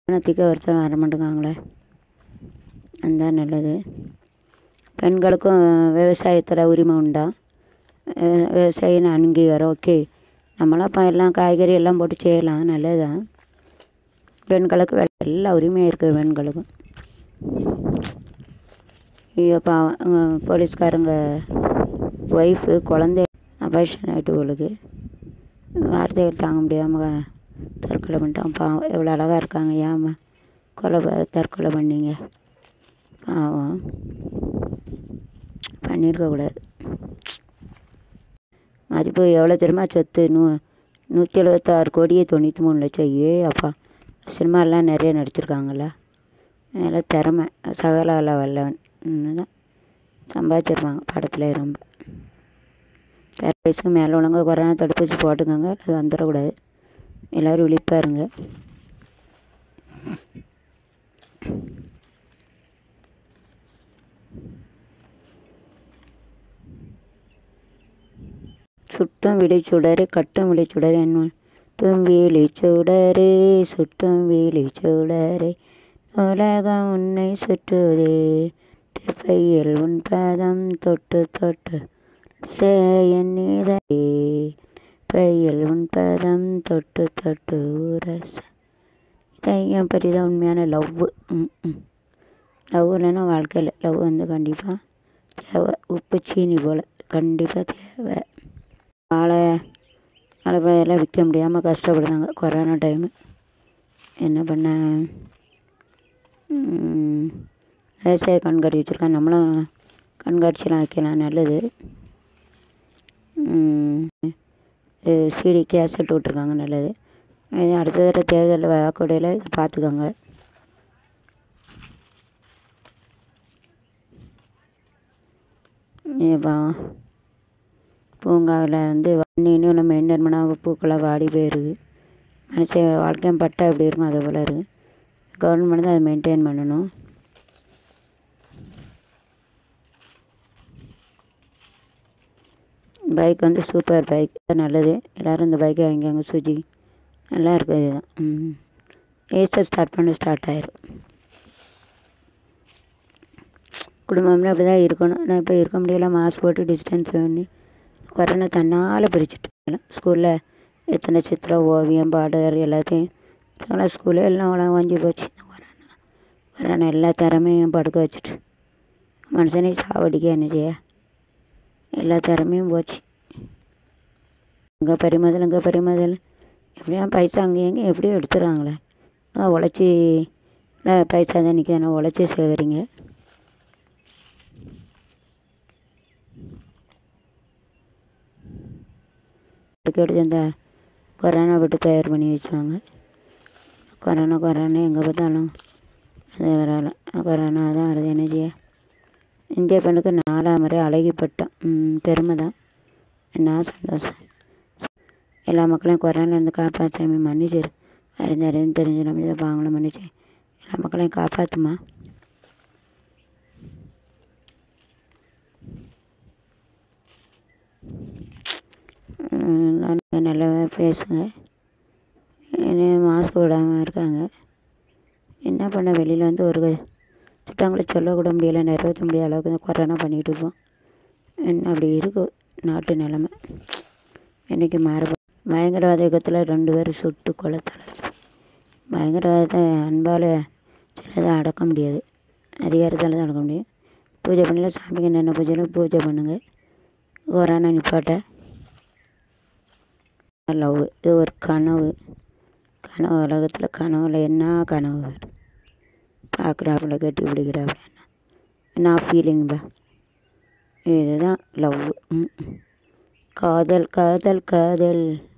பணத்துக்கு ஒருத்தர் வர மாட்டேங்காங்களே அந்த நல்லது பெண்களுக்கும் விவசாயத்தில் உரிமை உண்டா அஹ் விவசாயம் அங்கீகாரம் ஓகே நம்மளாம் இப்போ எல்லாம் காய்கறி எல்லாம் போட்டு செய்யலாம் நல்லது தான் பெண்களுக்கு வே- எல்லா உரிமையும் இருக்குது பெண்களுக்கும் ஐயோ பாவம் அஹ் போலீஸ்காரங்க ஒய்ஃபு குழந்தை அபாஷன் ஆகிட்டு போலுக்கு வார்த்தைகள் தாங்க முடியாமல் தற்கொலை பண்ணிட்டான் பாவம் எவ்வளோ அழகாக இருக்காங்க ஏம்மா கொலை ப- தற்கொலை பண்ணீங்க பாவம் பண்ணியிருக்க கூடாது மதிப்பு எவ்வளோ தெரியுமா சொத்து நூ நூற்றி எழுபத்தாறு கோடியே தொண்ணூற்றி மூணு லட்சம் ஏ அப்பா சினிமாலாம் நிறைய நடிச்சிருக்காங்கல்ல நல்ல திறமை சகலால வல்லவன் தான் சம்பாதிச்சிருப்பாங்க படத்தில் ரொம்ப வேறு வயசுக்கு மேலே உள்ளவங்க கொரோனா தடுப்பூசி போட்டுக்கோங்க அது வந்துடக்கூடாது எல்லோரும் விழிப்பாக இருங்க சுட்டும் விழிச்சுடரு கட்டும் விழிச்சுடரு என்ன சுட்டும் விழிச்சுடரே சுட்டும் விழிச்சுடரே உலகம் உன்னை சுற்றுதே திசையில் உன் பாதம் தொட்டு தொட்டு சேயன் நீதே பையில் உன் பாதம் தொட்டு தொட்டு உரச இதையும் பற்றி உண்மையான லவ் ம் ம் லவ் இல்லைன்னா வாழ்க்கையில் லவ் வந்து கண்டிப்பாக தேவை உப்பு சீனி போல் கண்டிப்பாக தேவை வாழை வாழைப்பழம் விற்க முடியாமல் கஷ்டப்படுறாங்க கொரோனா டைமு என்ன பண்ண ம், விவசாய கண்காட்சி வச்சுருக்காங்க நம்மளும் கண்காட்சியெலாம் வைக்கலாம் நல்லது சிடி கேசட் விட்ருக்காங்க நல்லது இது அடுத்த தடவை தேர்தலில் வாக்குடையில் இதை பார்த்துக்கோங்க இப்போ பூங்காவில் வந்து இன்னும் நம்ம மெயின்டைன் பண்ணாமல் பூக்கெல்லாம் வாடி போயிடுது மனுஷன் வாழ்க்கையும் பட்டா எப்படி இருக்கும் அதே போல் இருக்குது கவர்மெண்ட் தான் அதை மெயின்டைன் பண்ணணும் பைக் வந்து சூப்பர் பைக் நல்லது எல்லோரும் இந்த பைக்கை வாங்கிக்கோங்க சுஜி நல்லா இருக்குது இதுதான் ம் ஏசர் ஸ்டார்ட் பண்ண ஸ்டார்ட் ஆயிரும் குடும்பம்னா அப்படி தான் இருக்கணும் நான் இப்போ இருக்க முடியல மாஸ்க் போட்டு டிஸ்டன்ஸ் பண்ணி கொரோனா தன்னால் பிரிச்சுட்டு ஸ்கூலில் எத்தனை சித்திரம் ஓவியம் பாடகர் எல்லாத்தையும் எல்லாம் ஸ்கூலே எல்லாம் உலகம் வாங்கி போச்சு இந்த கொரோனா கொரோனா எல்லா திறமையும் படுக்க வச்சுட்டு மனுஷனே சாவடிக்க என்ன செய்ய எல்லா திறமையும் போச்சு இங்கே பறிமுதல் இங்கே பறிமுதல் எப்படியா பைசா அங்கேயும் இங்கேயும் எப்படியும் எடுத்துடுறாங்களே நான் உழைச்சி நான் பைசா தான் நிற்க நான் உழைச்சி சேகரிங்க அதுக்கடுத்து இந்த கொரோனா விட்டு தயார் பண்ணி வச்சுருவாங்க கொரோனா கொரோனா எங்கே பார்த்தாலும் அது வரல கொரோனா தான் வருது என்ன செய்ய இந்திய பெண்ணுக்கு நாலாம் முறை அழகி பட்டம் ம், பெருமை தான் என்ன சந்தோஷம் எல்லா மக்களையும் கொரோனாலேருந்து காப்பாற்றாமி மன்னிச்சிரு அறிஞ்சு அறிஞ்சு தெரிஞ்சு நம்ம இதை பாவங்களும் மன்னிச்சு எல்லா மக்களையும் காப்பாற்றுமா நான் நல்லா பேசுங்க இனி மாஸ்க் விடாமல் இருக்காங்க என்ன பண்ண வெளியில் வந்து ஒரு சுட்டாங்களை சொல்லக்கூட முடியல நிறைவேற்ற முடியாத அளவுக்கு இந்த கொரோனா பண்ணிகிட்டு இருப்போம் என்ன அப்படி இருக்கு நாட்டு நிலமை என்றைக்கு மாற பயங்கரவாத யுகத்தில் ரெண்டு பேரும் சுட்டு கொலைத்தலை பயங்கரவாதத்தை அன்பால் சிலதை அடக்க முடியாது அதிகாரத்தால் தான் அடக்க முடியும் பூஜை பண்ணல சாமிக்கு என்ன பூஜையிலும் பூஜை பண்ணுங்க கொரோனா நிப்பாட்ட லவ் இது ஒரு கனவு கனவு உலகத்தில் கனவுல என்ன கனவு வரும் பார்க்குறாப்புல கட்டி பிடிக்கிறாப்புல என்ன ஃபீலிங்பா இதுதான் லவ் காதல் காதல் காதல்